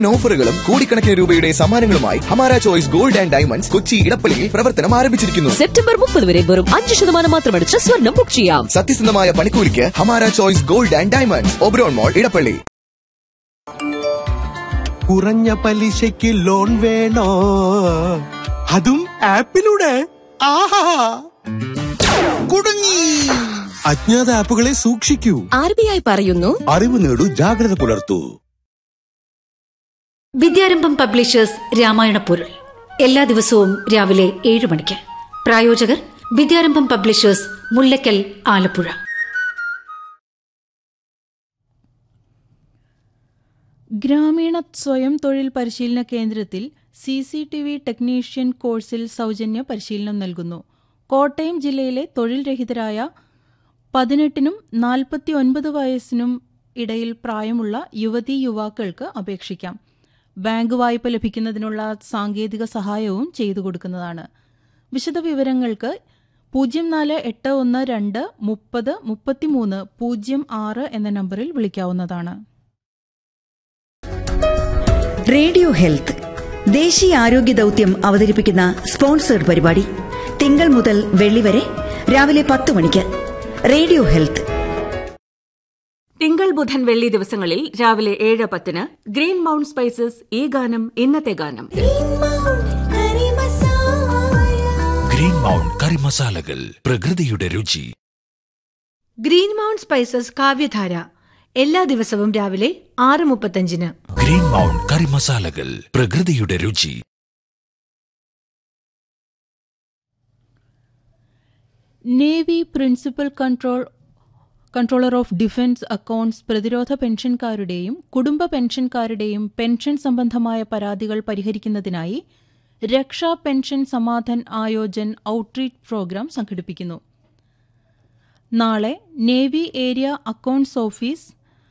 ഓഫറുകളും കോടിക്കണക്കിന് രൂപയുടെ സമ്മാനങ്ങളുമായി Hamara choice gold and diamonds Kochi ഇടപ്പള്ളിയിൽ പ്രവർത്തനം ആരംഭിച്ചിരിക്കുന്നു സെപ്റ്റംബർ മുപ്പത് വരെ വെറും അഞ്ച് ശതമാനം മാത്രമടിച്ച് സ്വർണം ബുക്ക് ചെയ്യാം സത്യസന്ധമായ പണിക്കൂലിക്ക് Hamara choice gold and diamonds Oberon mall Edappally കുറഞ്ഞ പലിശയ്ക്ക് ലോൺ വേണോ അതും ആപ്പിലൂടെ ആഹാ കുടുങ്ങി അജ്ഞാത ആപ്പുകളെ സൂക്ഷിക്കൂ ആർ ബി ഐ പറയുന്നു അറിവ് നേടൂ ജാഗ്രത പുലർത്തൂ വിദ്യാരംഭം പബ്ലിഷേഴ്സ് രാമായണ പൊരുൾ എല്ലാ ദിവസവും രാവിലെ ഏഴ് മണിക്ക് പ്രായോജകർ വിദ്യാരംഭം പബ്ലിഷേഴ്സ് മുല്ലക്കൽ ആലപ്പുഴ ഗ്രാമീണ സ്വയം തൊഴിൽ പരിശീലന കേന്ദ്രത്തിൽ C C T V technician കോഴ്സിൽ സൗജന്യ പരിശീലനം നൽകുന്നു കോട്ടയം ജില്ലയിലെ തൊഴിൽ രഹിതരായ പതിനെട്ടിനും നാൽപ്പത്തി ഒൻപത് വയസ്സിനും ഇടയിൽ പ്രായമുള്ള യുവതീ യുവാക്കൾക്ക് അപേക്ഷിക്കാം ബാങ്ക് വായ്പ ലഭിക്കുന്നതിനുള്ള സാങ്കേതിക സഹായവും ചെയ്തു കൊടുക്കുന്നതാണ് വിശദവിവരങ്ങൾക്ക് പൂജ്യം നാല് എട്ട് ഒന്ന് രണ്ട് മുപ്പത് മുപ്പത്തിമൂന്ന് പൂജ്യം ആറ് എന്ന നമ്പറിൽ വിളിക്കാവുന്നതാണ് റേഡിയോ ഹെൽത്ത് ദേശീയ ആരോഗ്യ ദൗത്യം അവതരിപ്പിക്കുന്ന സ്പോൺസേഡ് പരിപാടി തിങ്കൾ മുതൽ വെള്ളി വരെ രാവിലെ പത്ത് മണിക്ക് റേഡിയോ ഹെൽത്ത് തിങ്കൾ ബുധൻ വെള്ളി ദിവസങ്ങളിൽ രാവിലെ ഏഴ് പത്തിന് ഗ്രീൻ മൗണ്ട് സ്പൈസസ് ഈ ഗാനം ഇന്നത്തെ ഗാനം ഗ്രീൻ മൗണ്ട് കറി മസാലകൾ പ്രകൃതിയുടെ രുചി ഗ്രീൻ മൗണ്ട് സ്പൈസസ് കാവ്യധാര എല്ലാ ദിവസവും രാവിലെ ആറ് മുപ്പത്തഞ്ചിന് ഗ്രീൻ മൗണ്ട് കറി മസാലകൾ പ്രകൃതിയുടെ രുചി navy principal control controller of defence accounts പ്രതിരോധ പെൻഷൻകാരുടെയും കുടുംബ പെൻഷൻകാരുടെയും പെൻഷൻ സംബന്ധമായ പരാതികൾ പരിഹരിക്കുന്നതിനായി Raksha pension Samadhan Ayojan outreach programme സംഘടിപ്പിക്കുന്നു നാളെ നേവി ഏരിയ അക്കൌണ്ട്സ് ഓഫീസ്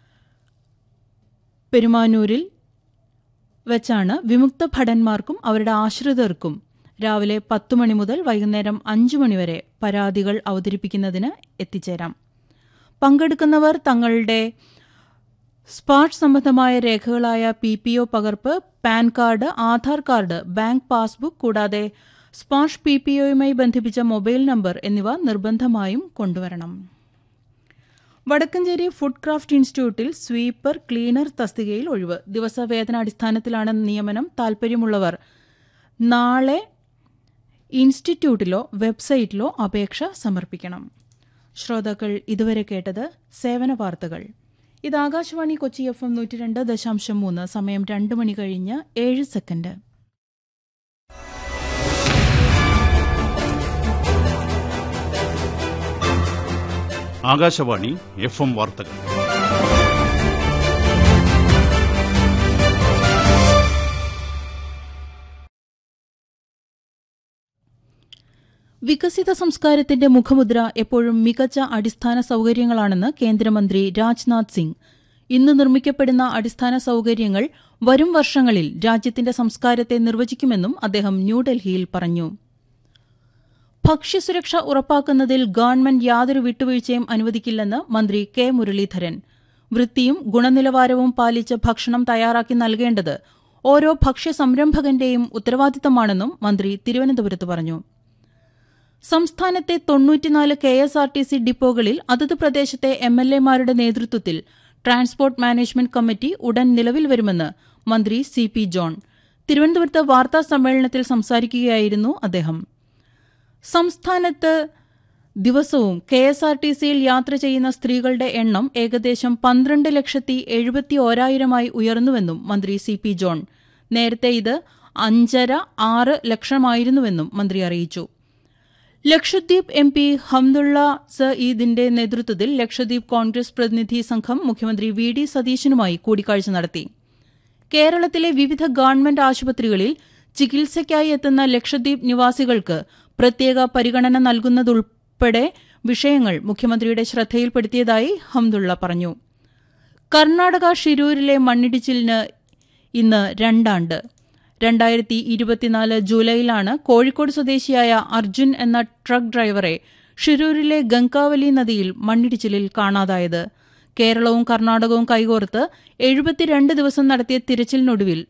പെരുമാനൂരിൽ വെച്ചാണ് വിമുക്ത ഭടന്മാർക്കും അവരുടെ ആശ്രിതർക്കും രാവിലെ പത്തു മണി മുതൽ വൈകുന്നേരം അഞ്ചു മണിവരെ പരാതികൾ അവതരിപ്പിക്കുന്നതിന് എത്തിച്ചേരാം പങ്കെടുക്കുന്നവർ തങ്ങളുടെ സ്പാട്ട് സംബന്ധമായ രേഖകളായ പി പി ഒ പകർപ്പ് PAN card Aadhaar card bank passbook കൂടാതെ സ്പാഷ് പി പി ഒയുമായി ബന്ധിപ്പിച്ച മൊബൈൽ നമ്പർ എന്നിവ നിർബന്ധമായും കൊണ്ടുവരണം വടക്കഞ്ചേരി ഫുഡ് ക്രാഫ്റ്റ് ഇൻസ്റ്റിറ്റ്യൂട്ടിൽ സ്വീപ്പർ ക്ലീനർ തസ്തികയിൽ ഒഴിവ് ദിവസവേതനാടിസ്ഥാനത്തിലാണ് നിയമനം താൽപ്പര്യമുള്ളവർ നാളെ ഇൻസ്റ്റിറ്റ്യൂട്ടിലോ വെബ്സൈറ്റിലോ അപേക്ഷ സമർപ്പിക്കണം ശ്രോതാക്കൾ ഇതുവരെ കേട്ടത് സേവന വാർത്തകൾ ഇത് ആകാശവാണി കൊച്ചി എഫ് എം നൂറ്റി രണ്ട് ദശാംശം മൂന്ന് സമയം രണ്ട് മണി കഴിഞ്ഞ് ഏഴ് സെക്കൻഡ് ആകാശവാണി എഫ് എം വാർത്തകൾ വികസിത സംസ്കാരത്തിന്റെ മുഖമുദ്ര എപ്പോഴും മികച്ച അടിസ്ഥാന സൗകര്യങ്ങളാണെന്ന് കേന്ദ്രമന്ത്രി രാജ്നാഥ് സിംഗ് ഇന്ന് നിർമ്മിക്കപ്പെടുന്ന അടിസ്ഥാന സൗകര്യങ്ങൾ വരും വർഷങ്ങളിൽ രാജ്യത്തിന്റെ സംസ്കാരത്തെ നിർവചിക്കുമെന്നും അദ്ദേഹം ന്യൂഡൽഹിയിൽ പറഞ്ഞു ഭക്ഷ്യസുരക്ഷ ഉറപ്പാക്കുന്നതിൽ ഗവൺമെന്റ് യാതൊരു വിട്ടുവീഴ്ചയും അനുവദിക്കില്ലെന്ന് മന്ത്രി കെ മുരളീധരൻ വൃത്തിയും ഗുണനിലവാരവും പാലിച്ച് ഭക്ഷണം തയ്യാറാക്കി നൽകേണ്ടത് ഓരോ ഭക്ഷ്യ സംരംഭകന്റെയും ഉത്തരവാദിത്തമാണെന്നും മന്ത്രി തിരുവനന്തപുരത്ത് പറഞ്ഞു സംസ്ഥാനത്തെ തൊണ്ണൂറ്റിനാല് K S R T C ഡിപ്പോകളിൽ അതത് പ്രദേശത്തെ എം എൽ എമാരുടെ നേതൃത്വത്തിൽ ട്രാൻസ്പോർട്ട് മാനേജ്മെന്റ് കമ്മിറ്റി ഉടൻ നിലവിൽ വരുമെന്ന് മന്ത്രി സി പി ജോൺ തിരുവനന്തപുരത്ത് വാർത്താ സമ്മേളനത്തിൽ സംസാരിക്കുകയായിരുന്നു അദ്ദേഹം സംസ്ഥാനത്ത് ദിവസവും കെ എസ് ആർ ടി സിയിൽ യാത്ര ചെയ്യുന്ന സ്ത്രീകളുടെ എണ്ണം ഏകദേശം പന്ത്രണ്ട് ലക്ഷത്തി എഴുപത്തി ഓരായിരമായി ഉയർന്നുവെന്നും മന്ത്രി സി പി ജോൺ നേരത്തെ ഇത് അഞ്ചര ആറ് ലക്ഷമായിരുന്നുവെന്നും മന്ത്രി അറിയിച്ചു ലക്ഷദ്വീപ് എം പി ഹംദുള്ള സഈദിന്റെ നേതൃത്വത്തിൽ ലക്ഷദ്വീപ് കോൺഗ്രസ് പ്രതിനിധി സംഘം മുഖ്യമന്ത്രി വി ഡി സതീശനുമായി കൂടിക്കാഴ്ച നടത്തി കേരളത്തിലെ വിവിധ ഗവൺമെന്റ് ആശുപത്രികളിൽ ചികിത്സയ്ക്കായി എത്തുന്ന ലക്ഷദ്വീപ് നിവാസികൾക്ക് പ്രത്യേക പരിഗണന നൽകുന്നതുൾപ്പെടെ വിഷയങ്ങൾ മുഖ്യമന്ത്രിയുടെ ശ്രദ്ധയിൽപ്പെടുത്തിയതായി ഹംദുള്ള പറഞ്ഞു കർണാടക ഷിരൂരിലെ മണ്ണിടിച്ചിലിന് ഇന്ന് രണ്ടാണ്ട് രണ്ടായിരത്തി ഇരുപത്തിനാല് ജൂലൈയിലാണ് കോഴിക്കോട് സ്വദേശിയായ അർജുൻ എന്ന ട്രക്ക് ഡ്രൈവറെ ഷിരൂരിലെ ഗംഗാവലി നദിയിൽ മണ്ണിടിച്ചിലിൽ കാണാതായത് കേരളവും കർണാടകവും കൈകോർത്ത് എഴുപത്തിരണ്ട് ദിവസം നടത്തിയ തിരച്ചിലിനൊടുവിൽ